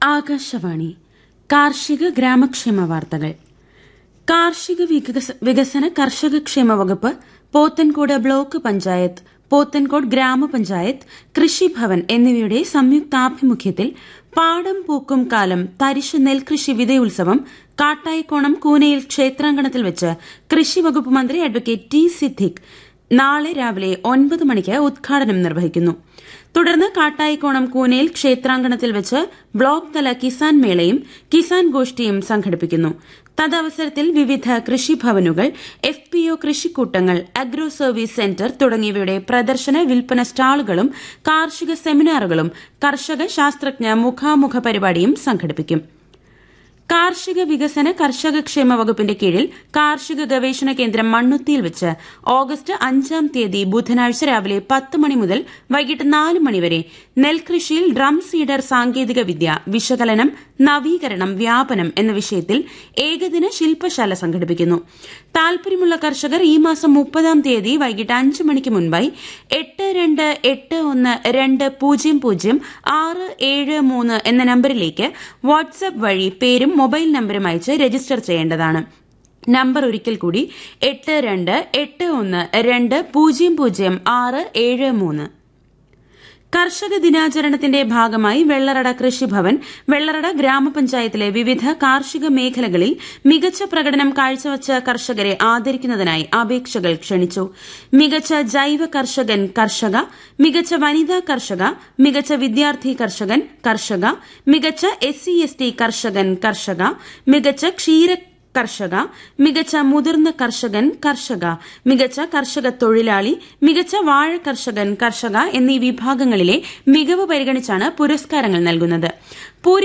ആകാശവാണി കാർഷിക ഗ്രാമക്ഷേമ വാർത്തകൾ കാർഷിക വികസ- വികസന കർഷകക്ഷേമ വകുപ്പ് പോത്തൻകോട് ബ്ലോക്ക് പഞ്ചായത്ത് പോത്തൻകോട് ഗ്രാമപഞ്ചായത്ത് കൃഷിഭവൻ എന്നിവയുടെ സംയുക്താഭിമുഖ്യത്തിൽ പാടം പൂക്കും കാലം തരിശ് നെൽകൃഷി വിതയുത്സവം കാട്ടായിക്കോണം കൂനയിൽ ക്ഷേത്രാങ്കണത്തിൽ വെച്ച് കൃഷി വകുപ്പ് മന്ത്രി അഡ്വക്കേറ്റ് ടി സിദ്ദിഖ് നാളെ രാവിലെ ഒൻപത് മണിക്ക് ഉദ്ഘാടനം നിർവഹിക്കുന്നു തുടർന്ന് കാട്ടായിക്കോണം കൂനയിൽ ക്ഷേത്രാങ്കണത്തിൽ വെച്ച് ബ്ലോക്ക് തല കിസാൻ മേളയും കിസാൻ ഗോഷ്ഠിയും സംഘടിപ്പിക്കുന്നു തദവസരത്തിൽ വിവിധ കൃഷിഭവനുകൾ എഫ് പി ഒ കൃഷിക്കൂട്ടങ്ങൾ അഗ്രോ സർവീസ് സെന്റർ തുടങ്ങിയവയുടെ പ്രദർശന വിൽപ്പന സ്റ്റാളുകളും കാർഷിക സെമിനാറുകളും കർഷക ശാസ്ത്രജ്ഞ മുഖാമുഖ പരിപാടിയും സംഘടിപ്പിക്കും കാർഷിക വികസന കർഷകക്ഷേമ വകുപ്പിന്റെ കീഴിൽ കാർഷിക ഗവേഷണ കേന്ദ്രം മണ്ണുത്തിയിൽ വെച്ച് ഓഗസ്റ്റ് അഞ്ചാം തീയതി ബുധനാഴ്ച രാവിലെ പത്ത് മണി മുതൽ വൈകിട്ട് നാല് മണിവരെ നെൽകൃഷിയിൽ ഡ്രം സീഡർ സാങ്കേതിക വിദ്യ വിശകലനം നവീകരണം വ്യാപനം എന്ന വിഷയത്തിൽ ഏകദിന ശില്പശാല സംഘടിപ്പിക്കുന്നു താൽപര്യമുള്ള കർഷകർ ഈ മാസം മുപ്പതാം തീയതി വൈകിട്ട് അഞ്ച് മണിക്ക് മുൻപായി എട്ട് രണ്ട് എട്ട് ഒന്ന് രണ്ട് പൂജ്യം പൂജ്യം ആറ് ഏഴ് മൂന്ന് എന്ന നമ്പറിലേക്ക് വാട്സ്ആപ്പ് വഴി പേരും മൊബൈൽ നമ്പറും അയച്ച് രജിസ്റ്റർ ചെയ്യേണ്ടതാണ് നമ്പർ ഒരിക്കൽ കൂടി എട്ട് രണ്ട് എട്ട് ഒന്ന് രണ്ട് പൂജ്യം പൂജ്യം ആറ് ഏഴ് മൂന്ന് കർഷക ദിനാചരണത്തിന്റെ ഭാഗമായി വെള്ളറട കൃഷിഭവൻ വെള്ളറട ഗ്രാമപഞ്ചായത്തിലെ വിവിധ കാർഷിക മേഖലകളിൽ മികച്ച പ്രകടനം കാഴ്ചവച്ച കർഷകരെ ആദരിക്കുന്നതിനായി അപേക്ഷകൾ ക്ഷണിച്ചു മികച്ച ജൈവ കർഷകൻ കർഷക മികച്ച വനിതാ കർഷക മികച്ച വിദ്യാർത്ഥി കർഷകൻ കർഷക മികച്ച എസ് സി എസ് ടി കർഷകൻ കർഷക മികച്ച ക്ഷീര കർഷക മികച്ച മുതിർന്ന കർഷകൻ കർഷക മികച്ച കർഷക തൊഴിലാളി മികച്ച വാഴ കർഷകൻ കർഷക എന്നീ വിഭാഗങ്ങളിലെ മികവ് പരിഗണിച്ചാണ് പുരസ്കാരങ്ങൾ നൽകുന്നത്